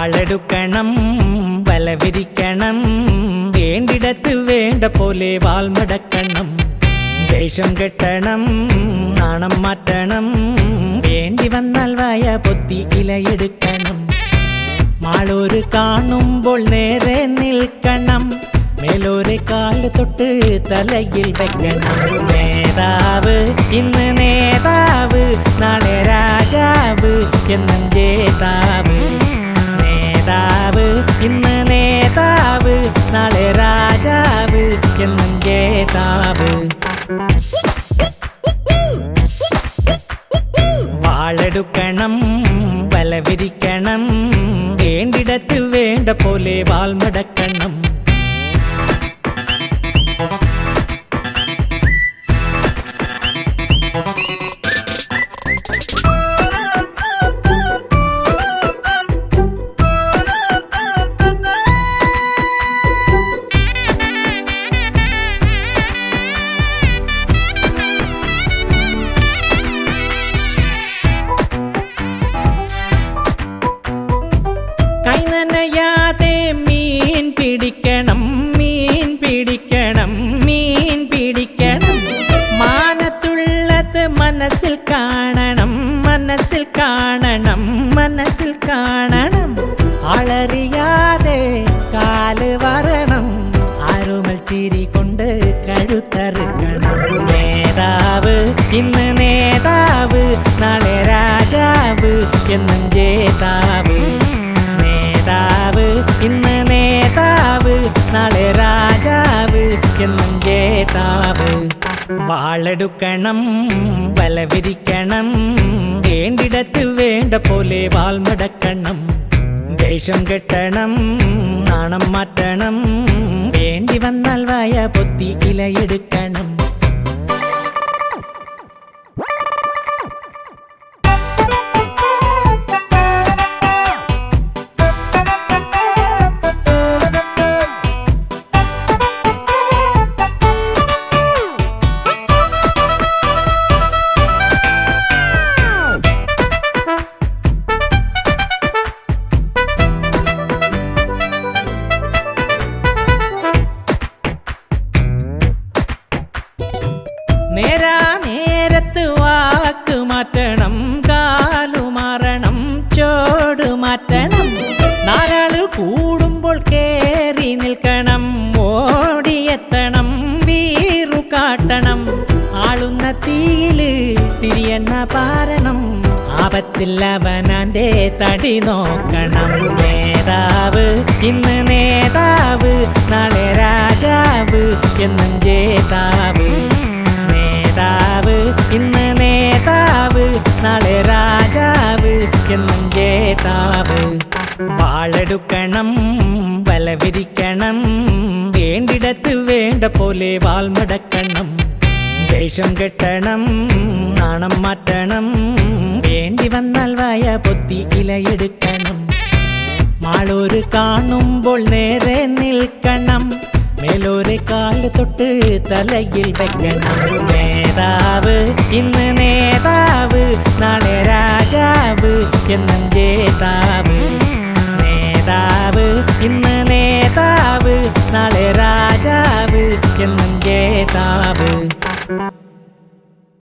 വാളെടുക്കണം വല വിരിക്കണം വേണ്ടിടത്ത് വേണ്ട പോലെ വാൾമടക്കണം വേഷം കെട്ടണം നാണം മാറ്റണം വേണ്ടി വന്നാൽ വായ പൊത്തി ഇലയെടുക്കണം മാളൂര് കാണുമ്പോൾ നേരെ നിൽക്കണം മേലോരെ കാല് തൊട്ട് തലയിൽ വെക്കണം നേതാവ് ഇന്ന് നേതാവ് നാളെ രാജാവ് എന്നും ജേതാവ് നേതാവ് ഇന്ന് നേതാവ് നാളെ രാജാവ് എന്നും ജേതാവ് വാളെടുക്കണം വല വിരിക്കണം വേണ്ടിടത്ത് വേണ്ട പോലെ വാൾമടക്കണം കൈനനയാതെ മീൻ പിടിക്കണം മീൻ പിടിക്കണം മീൻ പിടിക്കണം മാനത്തുള്ളത് മനസ്സിൽ കാണണം മനസ്സിൽ കാണണം മനസ്സിൽ കാണണം ആളറിയാതെ കാല് വരണം ആരുമൽ ചിരി കൊണ്ട് കഴുത്തറുക്കണം നേതാവ് ഇന്ന് നേതാവ് നാളെ രാജാവ് എന്നും ജേതാവ് നേതാവ് ഇന്ന് നേതാവ് നാളെ രാജാവ് എന്നും ജേതാവ് വാളെടുക്കണം വല വിരിക്കണം വേണ്ടിടത്ത് വേണ്ട പോലെ വാൾമടക്കണം വേഷം കെട്ടണം നാണം മാറ്റണം വേണ്ടി വന്നാൽ വായ പൊത്തി ഇലയെടുക്കണം നേരാ നേരത്ത് വാക്ക് മാറ്റണം കാലു മാറണം ചോട് മാറ്റണം നാലാള് കൂടുമ്പോൾ കേറി നിൽക്കണം ഓടിയെത്തണം വീറു കാട്ടണം ആളുന്ന തീയില് തിരിയെണ്ണ പാരണം ആപത്തില്ലവനാന്റെ തടി നോക്കണം നേതാവ് ഇന്ന് നേതാവ് നാളെ രാജാവ് എന്നും ജേതാവ് നേതാവ് ഇന്ന് നേതാവ് നാളെ രാജാവ് എന്നും ജേതാവ് വാളെടുക്കണം വല വിരിക്കണം വേണ്ടിടത്ത് വേണ്ട പോലെ വാൾമടക്കണം വേഷം കെട്ടണം നാണം മാറ്റണം വേണ്ടി വന്നാൽ വായ പൊത്തി ഇലയെടുക്കണം മാളൂര് കാണുമ്പോൾ നേരെ നിൽക്കണം മേലോരെ കാല് തൊട്ട് തലയിൽ വെക്കണം നേതാവ് ഇന്ന് നേതാവ് നാളെ രാജാവ് എന്നും ജേതാവ് നേതാവ് ഇന്ന് നേതാവ് നാളെ രാജാവ് എന്നും ജേതാവ്